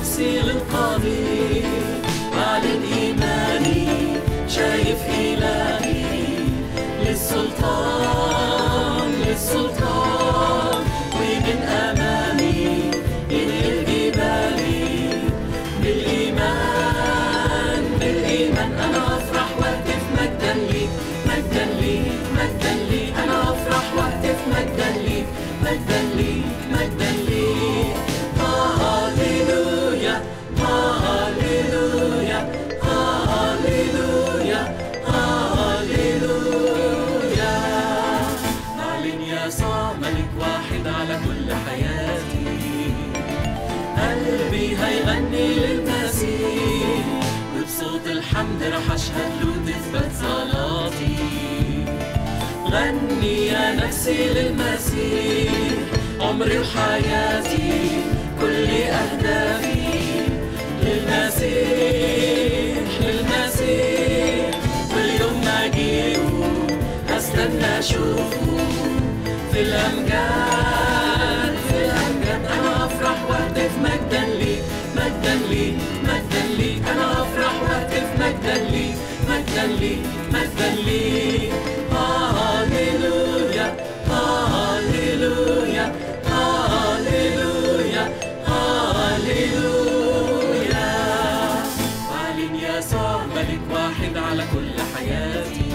نفسي للقضيب أعلن إيماني شايف إلهي للسلطان للسلطان ومن أمامي ينقل جبالي بالإيمان بالإيمان أنا أفرح وأهتف مجدا ليك مجدا ليك مجدا ليك أنا أفرح وأهتف مجدا ليك مجدا ليك مجدا ليك هاليلويا هاليلويا هاليلويا هاليلويا أعلن يسوع ملك واحد على كل حياتي قلبي هيغني للمسيح وبصوت الحمد رح أشهد له تثبت صلاتي غني يا نفسي للمسيح عمري وحياتي كل أهدافي للمسيح للمسيح واليوم ما أجيبه هستنى أشوفه في الأمجاد في الأمجاد أنا أفرح وأهتف مجدا ليك مجدا ليك مجدا ليك أنا أفرح وأهتف مجدا ليك مجدا ليك مجدا ليك هاليلويا هاليلويا هاليلويا هاليلويا أعلن يسوع ملك واحد على كل حياتي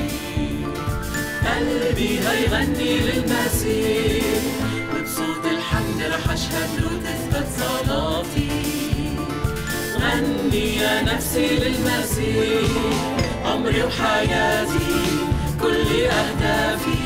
قلبي هيغني للمسيح وبصوت الحمد رح أشهد له تثبت صلاتي غني يا نفسي للمسيح عمري وحياتي كل أهدافي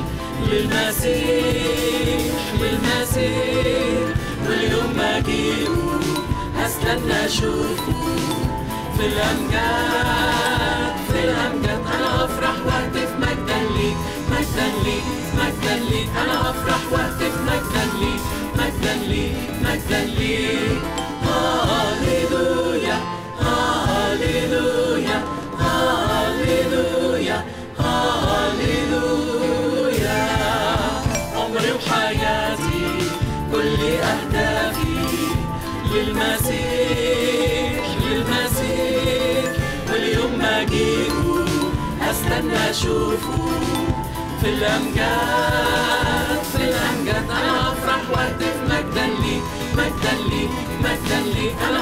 للمسيح للمسيح واليوم ما أجيبه هستنى أشوفه في الأمجاد في الأمجاد أنا أفرح وأهتف مجدا ليك مجدا ليك مجدا ليك أنا أفرح وأهتف مجدا ليك مجدا ليك مجدا ليك هاليلويا هاليلويا هاليلويا هاليلويا عمري وحياتي كل أهدافي للمسيح للمسيح واليوم ما أجيبه هستنى أشوفه في الأمجاد في الأمجاد أنا أفرح وأهتف مجدا ليك مجدا ليك مجدا ليك أنا